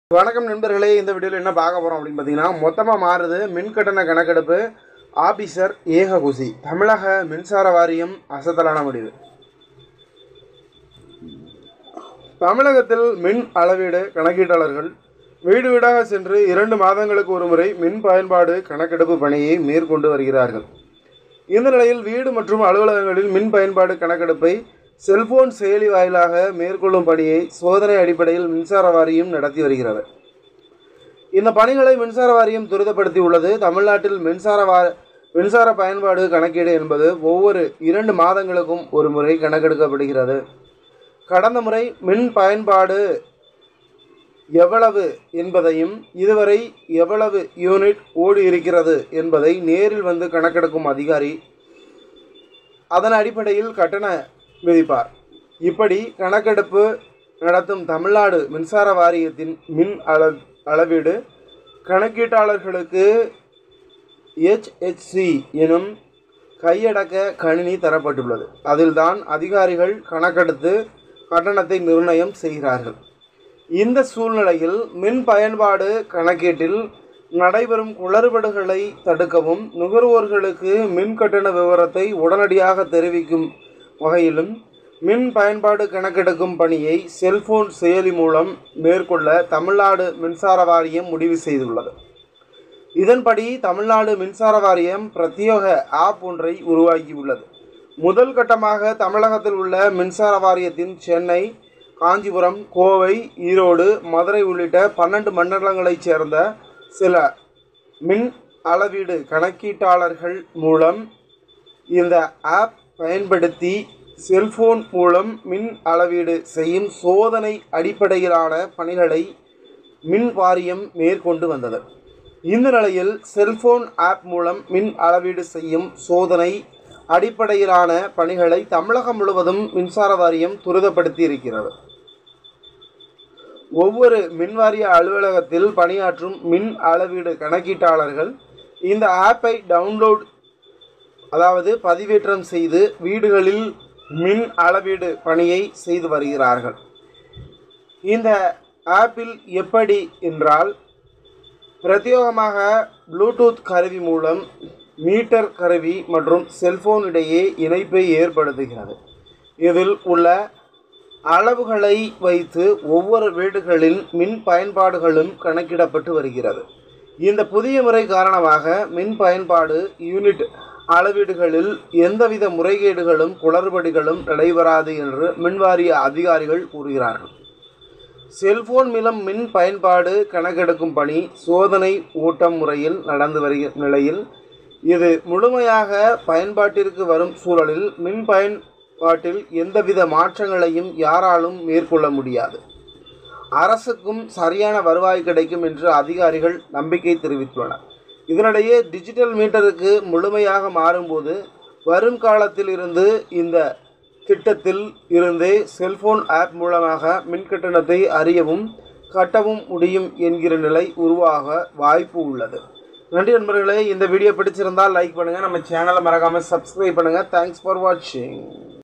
வணக்கம் நண்பர்களே இந்த வீடியோவில் என்ன பார்க்க போகிறோம் அப்படின்னு பார்த்தீங்கன்னா மொத்தமாக மாறுது மின் கட்டண கணக்கெடுப்பு ஆபீசர் ஏககுசி தமிழக மின்சார வாரியம் அசத்தலான முடிவு தமிழகத்தில் மின் அளவீடு கணக்கீட்டாளர்கள் வீடு வீடாக சென்று இரண்டு மாதங்களுக்கு ஒரு முறை மின் பயன்பாடு கணக்கெடுப்பு பணியை மேற்கொண்டு வருகிறார்கள் இந்த நிலையில் வீடு மற்றும் அலுவலகங்களில் மின் பயன்பாடு கணக்கெடுப்பை செல்போன் செயலி வாயிலாக மேற்கொள்ளும் பணியை சோதனை அடிப்படையில் மின்சார வாரியம் நடத்தி வருகிறது இந்த பணிகளை மின்சார வாரியம் துரிதப்படுத்தி உள்ளது தமிழ்நாட்டில் மின்சார வா மின்சார பயன்பாடு கணக்கீடு என்பது ஒவ்வொரு இரண்டு மாதங்களுக்கும் ஒரு முறை கணக்கெடுக்கப்படுகிறது கடந்த முறை மின் பயன்பாடு எவ்வளவு என்பதையும் இதுவரை எவ்வளவு யூனிட் ஓடி இருக்கிறது என்பதை நேரில் வந்து கணக்கெடுக்கும் அதிகாரி அதன் அடிப்படையில் கட்டண விதிப்பார் இப்படி கணக்கெடுப்பு நடத்தும் தமிழ்நாடு மின்சார வாரியத்தின் மின் அள அளவீடு கணக்கீட்டாளர்களுக்கு HHC எனும் கையடக்க கணினி தரப்பட்டுள்ளது அதில்தான் அதிகாரிகள் கணக்கெடுத்து கட்டணத்தை நிர்ணயம் செய்கிறார்கள் இந்த சூழ்நிலையில் மின் பயன்பாடு கணக்கீட்டில் நடைபெறும் குளறுபடுகளை தடுக்கவும் நுகர்வோர்களுக்கு மின் கட்டண விவரத்தை உடனடியாக தெரிவிக்கும் வகையிலும் மின் பயன்பாடு கணக்கெடுக்கும் பணியை செல்போன் செயலி மூலம் மேற்கொள்ள தமிழ்நாடு மின்சார வாரியம் முடிவு செய்துள்ளது இதன்படி தமிழ்நாடு மின்சார வாரியம் பிரத்யேக ஆப் ஒன்றை உருவாக்கியுள்ளது முதல் கட்டமாக தமிழகத்தில் உள்ள மின்சார வாரியத்தின் சென்னை காஞ்சிபுரம் கோவை ஈரோடு மதுரை உள்ளிட்ட பன்னெண்டு மண்டலங்களைச் சேர்ந்த சில மின் அளவீடு கணக்கீட்டாளர்கள் மூலம் இந்த ஆப் பயன்படுத்தி செல்போன் மூலம் மின் அளவீடு செய்யும் சோதனை அடிப்படையிலான பணிகளை மின் வாரியம் மேற்கொண்டு வந்தது இந்த நிலையில் செல்போன் ஆப் மூலம் மின் அளவீடு செய்யும் சோதனை அடிப்படையிலான பணிகளை தமிழகம் முழுவதும் மின்சார வாரியம் துரிதப்படுத்தி இருக்கிறது ஒவ்வொரு மின்வாரிய அலுவலகத்தில் பணியாற்றும் மின் அளவீடு கணக்கீட்டாளர்கள் இந்த ஆப்பை டவுன்லோட் அதாவது பதிவேற்றம் செய்து வீடுகளில் மின் அளவீடு பணியை செய்து வருகிறார்கள் இந்த ஆப்பில் எப்படி என்றால் பிரத்யேகமாக ப்ளூடூத் கருவி மூலம் மீட்டர் கருவி மற்றும் செல்போன் இடையே இணைப்பை ஏற்படுத்துகிறது இதில் உள்ள அளவுகளை வைத்து ஒவ்வொரு வீடுகளில் மின் பயன்பாடுகளும் கணக்கிடப்பட்டு வருகிறது இந்த புதிய முறை காரணமாக மின் பயன்பாடு யூனிட் அளவீடுகளில் எந்தவித முறைகேடுகளும் குளறுபடிகளும் நடைபெறாது என்று மின்வாரிய அதிகாரிகள் கூறுகிறார்கள் செல்போன் மூலம் மின் பயன்பாடு கணக்கெடுக்கும் பணி சோதனை ஓட்டம் முறையில் நடந்து வருகிற நிலையில் இது முழுமையாக பயன்பாட்டிற்கு வரும் சூழலில் மின் பயன்பாட்டில் எந்தவித மாற்றங்களையும் யாராலும் மேற்கொள்ள முடியாது அரசுக்கும் சரியான வருவாய் கிடைக்கும் என்று அதிகாரிகள் நம்பிக்கை தெரிவித்துள்ளனர் இதனிடையே டிஜிட்டல் மீட்டருக்கு முழுமையாக மாறும்போது வரும் காலத்தில் இருந்து இந்த திட்டத்தில் இருந்தே செல்போன் ஆப் மூலமாக மின் கட்டணத்தை அறியவும் கட்டவும் முடியும் என்கிற நிலை உருவாக வாய்ப்பு உள்ளது நன்றி நண்பர்களே இந்த வீடியோ பிடிச்சிருந்தால் லைக் பண்ணுங்கள் நம்ம சேனலை மறக்காமல் சப்ஸ்கிரைப் பண்ணுங்கள் தேங்க்ஸ் ஃபார் வாட்சிங்